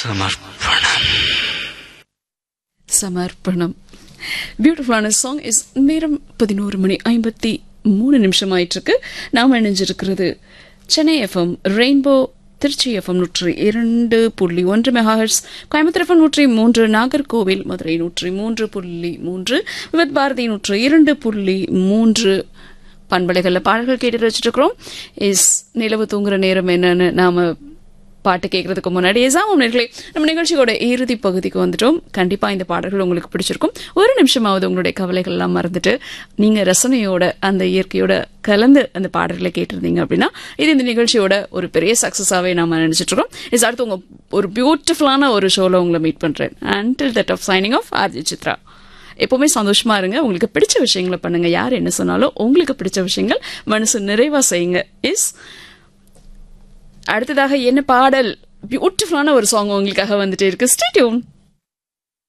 சமர்ப்பணம் சமர்ப்பணம் பியூட்டிஃபுல்லான சாங் இஸ் நேரம் பதினோரு மணி ஐம்பத்தி மூணு நிமிஷம் ஆயிட்டு இருக்கு நாம் இணைஞ்சிருக்கிறது Chennai FM Rainbow Tiruchi FM நூற்றி இரண்டு புள்ளி ஒன்று மெகாஹெட்ஸ் கோயம்புத்தூர் எஃப்எம் நூற்றி மூன்று நாகர்கோவில் மதுரை நூற்றி மூன்று புள்ளி மூன்று விவத் பாரதி நூற்றி இரண்டு புள்ளி மூன்று பண்பலைகளில் பாடல்கள் கேட்டுட்டு வச்சுட்டு இருக்கிறோம் இஸ் நிலவு தூங்குற நேரம் என்னன்னு நாம பாட்டு கேட்கறதுக்கு முன்னாடி எசாமம் நேர்களே நம்ம நிகழ்ச்சியோட இறுதி பகுதிக்கு வந்துட்டோம் கண்டிப்பா இந்த பாடல்கள் உங்களுக்கு பிடிச்சிருக்கும் ஒரு நிமிஷமாவது உங்களுடைய கவலைகள் எல்லாம் மறந்துட்டு நீங்க ரசனையோட அந்த இயற்கையோட கலந்து அந்த பாடல்களை கேட்டிருந்தீங்க அப்படின்னா இது இந்த நிகழ்ச்சியோட ஒரு பெரிய சக்சஸாவே நாம நினைச்சிட்டு இருக்கோம் இது அடுத்து உங்க ஒரு பியூட்டிஃபுல்லான ஒரு ஷோல உங்களை மீட் பண்றேன் until that of signing off RJ Chitra எப்பவுமே சந்தோஷமா இருங்க உங்களுக்கு பிடிச்ச விஷயங்களை பண்ணுங்க யார் என்ன சொன்னாலும் உங்களுக்கு பிடிச்ச விஷயங்கள் மனசு நிறைவா செய்யுங்க இஸ் அடுத்ததாக என்ன பாடல் பியூட்டிஃபுல்லான ஒரு சாங் உங்களுக்காக வந்துட்டே இருக்கு ஸ்டேடியூன்